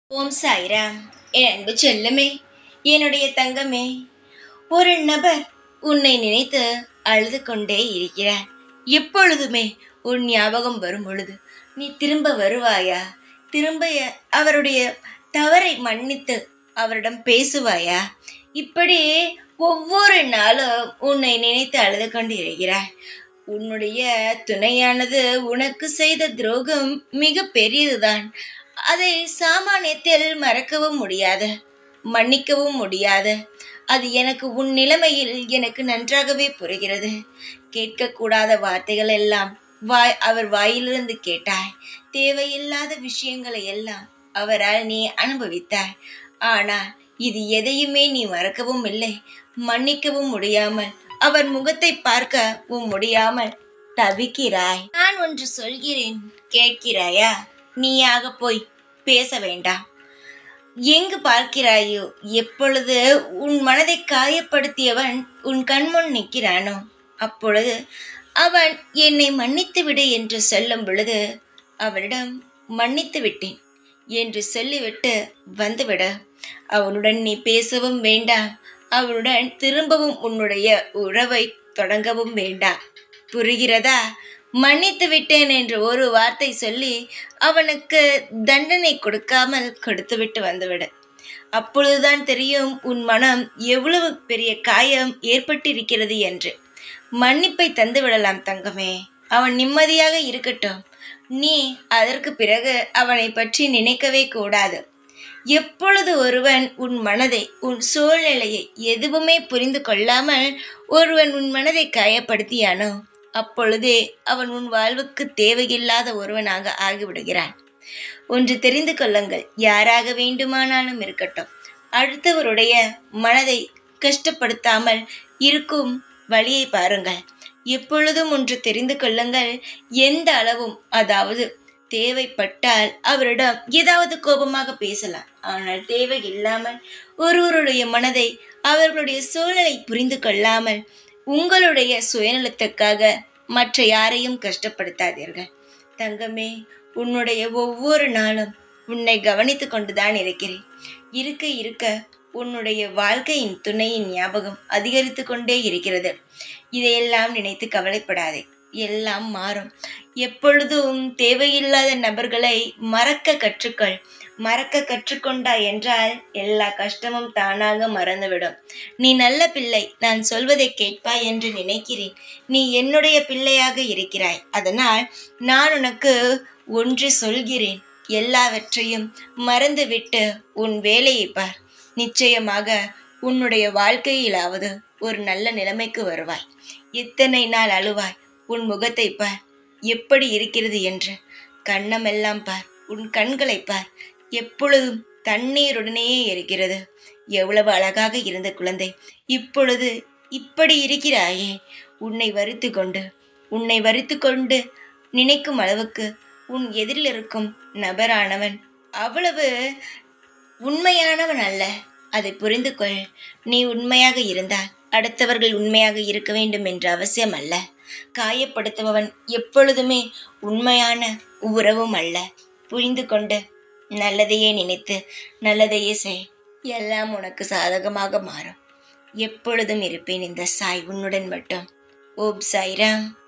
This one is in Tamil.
ஓம் சாய்ராம் என் அன்பு செல்லமே என்னுடைய தங்கமே ஒரு நபர் உன்னை நினைத்து அழுது கொண்டே இருக்கிறார் எப்பொழுதுமே உன் ஞாபகம் வரும் பொழுது நீ திரும்ப வருவாயா திரும்ப அவருடைய தவறை மன்னித்து அவரிடம் பேசுவாயா இப்படி ஒவ்வொரு நாளும் உன்னை நினைத்து அழுது கொண்டு இருக்கிறாய் உன்னுடைய துணையானது உனக்கு செய்த துரோகம் மிக பெரியதுதான் அதை சாமானியத்தில் மறக்கவும் முடியாது மன்னிக்கவும் முடியாது அது எனக்கு உன் நிலைமையில் எனக்கு நன்றாகவே புரிகிறது கேட்கக்கூடாத வார்த்தைகள் எல்லாம் வாய் அவர் வாயிலிருந்து கேட்டாய் தேவையில்லாத விஷயங்களை எல்லாம் அவரால் நீ அனுபவித்தாய் ஆனால் இது எதையுமே நீ மறக்கவும் இல்லை மன்னிக்கவும் முடியாமல் அவர் முகத்தை பார்க்கவும் முடியாமல் தவிக்கிறாய் நான் ஒன்று சொல்கிறேன் கேட்கிறாயா நீயாக போய் பேச வேண்டாம் எங்கு பார்க்கிறாயோ எப்பொழுது உன் மனதை காயப்படுத்தியவன் உன் கண்முன் நிற்கிறானோ அப்பொழுது அவன் என்னை மன்னித்து விடு என்று சொல்லும் பொழுது அவனிடம் மன்னித்து விட்டேன் என்று சொல்லிவிட்டு வந்துவிடு அவனுடன் நீ பேசவும் வேண்டாம் அவனுடன் திரும்பவும் உன்னுடைய உறவை தொடங்கவும் வேண்டாம் புரிகிறதா மன்னித்து விட்டேன் என்று ஒரு வார்த்தை சொல்லி அவனுக்கு தண்டனை கொடுக்காமல் கொடுத்துவிட்டு வந்துவிடு அப்பொழுதுதான் தெரியும் உன் மனம் எவ்வளவு பெரிய காயம் ஏற்பட்டிருக்கிறது என்று மன்னிப்பை தந்து விடலாம் தங்கமே அவன் நிம்மதியாக இருக்கட்டும் நீ அதற்கு பிறகு அவனை பற்றி நினைக்கவே கூடாது எப்பொழுது ஒருவன் உன் மனதை உன் சூழ்நிலையை எதுவுமே புரிந்து கொள்ளாமல் ஒருவன் உன் மனதை காயப்படுத்தியானோ அப்பொழுதே அவன் உன் வாழ்வுக்கு தேவையில்லாத ஒருவனாக ஆகிவிடுகிறான் ஒன்று தெரிந்து கொள்ளுங்கள் யாராக வேண்டுமானாலும் இருக்கட்டும் அடுத்தவருடைய மனதை கஷ்டப்படுத்தாமல் இருக்கும் வழியை பாருங்கள் எப்பொழுதும் ஒன்று தெரிந்து கொள்ளுங்கள் எந்த அளவும் அதாவது தேவைப்பட்டால் அவரிடம் ஏதாவது கோபமாக பேசலாம் ஆனால் தேவை இல்லாமல் ஒருவருடைய மனதை அவர்களுடைய சூழலை புரிந்து கொள்ளாமல் உங்களுடைய சுயநலத்துக்காக மற்ற யாரையும் கஷ்டப்படுத்தாதீர்கள் தங்கமே உன்னுடைய ஒவ்வொரு நாளும் உன்னை கவனித்து கொண்டுதான் இருக்கிறேன் இருக்க இருக்க உன்னுடைய வாழ்க்கையின் துணையின் ஞாபகம் அதிகரித்து கொண்டே இருக்கிறது இதையெல்லாம் நினைத்து கவலைப்படாதே எல்லாம் மாறும் எப்பொழுதும் தேவையில்லாத நபர்களை மறக்க கற்றுக்கொள் மறக்க கற்றுக்கொண்டா என்றால் எல்லா கஷ்டமும் தானாக மறந்துவிடும் நீ நல்ல பிள்ளை நான் சொல்வதை கேட்பாய் என்று நினைக்கிறேன் நீ என்னுடைய பிள்ளையாக இருக்கிறாய் அதனால் நான் உனக்கு ஒன்று சொல்கிறேன் எல்லாவற்றையும் மறந்துவிட்டு உன் வேலையை பார் நிச்சயமாக உன்னுடைய வாழ்க்கையிலாவது ஒரு நல்ல நிலைமைக்கு வருவாய் எத்தனை நாள் அழுவாய் உன் முகத்தை பார் எப்படி இருக்கிறது என்று கண்ணமெல்லாம் பார் உன் கண்களை பார் எப்பொழுதும் தண்ணீருடனேயே இருக்கிறது எவ்வளவு அழகாக இருந்த குழந்தை இப்பொழுது இப்படி இருக்கிறாயே உன்னை வரித்து கொண்டு உன்னை வரித்து கொண்டு நினைக்கும் அளவுக்கு உன் எதிரில் இருக்கும் நபரானவன் அவ்வளவு உண்மையானவன் அல்ல அதை புரிந்து கொள் நீ உண்மையாக இருந்தால் அடுத்தவர்கள் உண்மையாக இருக்க வேண்டும் என்ற அவசியம் அல்ல காயப்படுத்துபவன் எப்பொழுதுமே உண்மையான உறவும் அல்ல புரிந்து கொண்டு நல்லதையே நினைத்து நல்லதையே செய் எல்லாம் உனக்கு சாதகமாக மாறும் எப்பொழுதும் இருப்பேன் இந்த சாய் உன்னுடன் மட்டும் ஓம் சாய்ராம்